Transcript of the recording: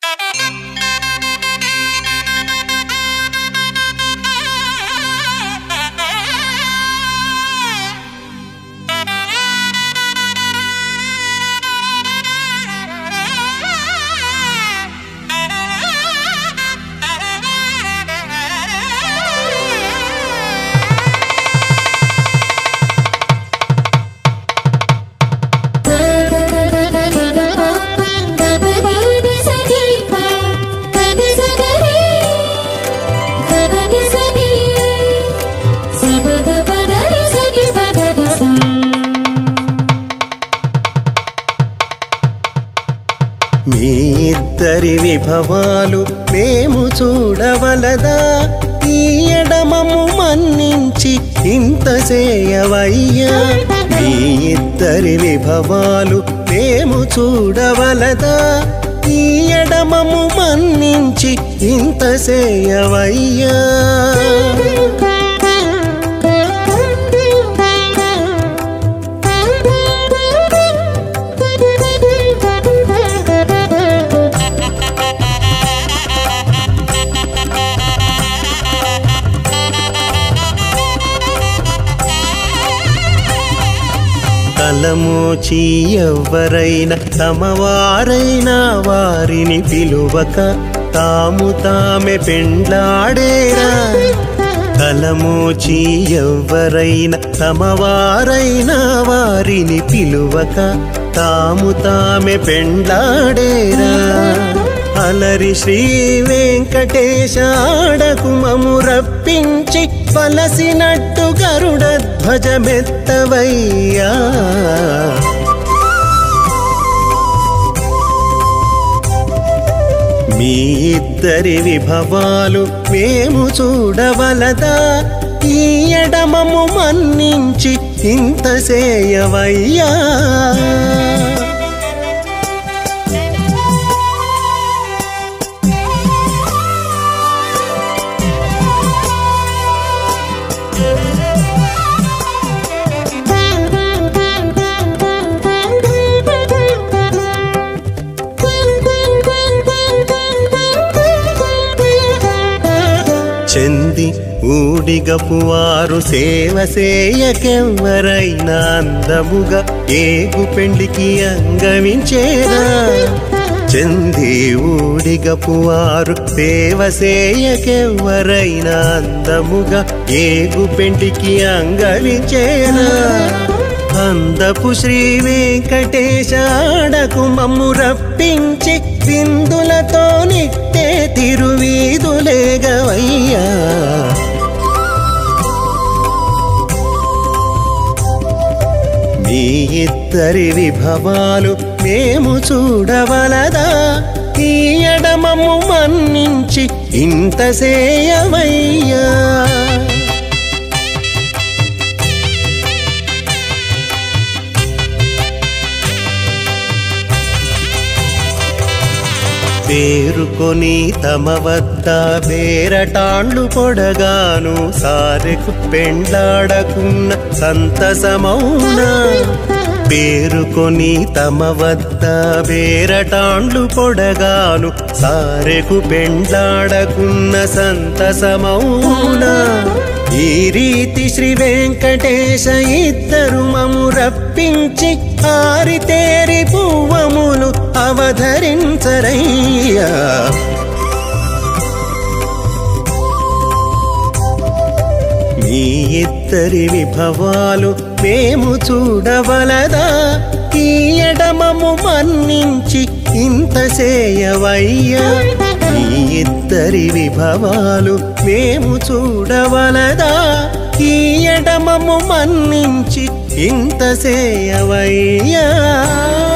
మీ ఇద్దరి విభవాలు మేము చూడవలదా ఈ ఎడమము మన్నించి ఇంత చేయవయ్యా మీ ఇద్దరి విభవాలు మేము చూడవలదా ఈ ఎడమము మన్నించి ఇంత చేయవయ్యా తలమోచి ఎవ్వరైనా తమవారైనా వారిని పిలువక తాము తామె పెండ్లాడేరా తలమోచి ఎవ్వరైనా తమవారైనా వారిని పిలువక తాము తామె పెండ్లాడేరా అలరి శ్రీ వెంకటేశాడకు మము రప్పించి పలసినట్టు గరుడ ధ్వజమెత్తవయ్యా మీ ఇద్దరి విభవాలు మేము చూడవలదా ఈ ఎడమము మన్నించి ఇంత సేయవయ్యా చెంది ఊడిగపు వారు సేవ సేయకెవ్వరైనా అందముగా ఏగు పెండికి అంగవించేదా చెంది ఊడిగపు వారు సేవ సేయకెవ్వరైనా అందముగా ఏగు పెండికి అంగవించేదా అందపు శ్రీ వెంకటేశాడకు మమ్ము రప్పించి విందులతో నిట్టే తిరువీధులేగవయ్యా మీ ఇద్దరి విభవాలు మేము చూడవలదా ఈ ఎడమము మన్నించి ఇంత సేయవయ్యా పేరుకొని తమ వద్ద బేరటాండ్లు పొడగాను సారెకు పెండ్లాడకున్న సంతసమౌనా పేరుకొని తమ వద్ద బేరటాండ్లు పొడగాను సారెకు పెండ్లాడకున్న సంతసమౌనా ఈ రీతి శ్రీ వెంకటేశ ఇద్దరు మము రప్పించి ఆరితేరి పువ్వములు అవధరించరయ్యా మీ ఇద్దరి విభవాలు మేము చూడవలదా ఈ ఎడమము మన్నించి ఇంత సేయవయ్యా మీ ఇద్దరి విభవాలు మేము చూడవలదా ఈ ఎడమము మన్నించి ఇంత సేయవయ్యా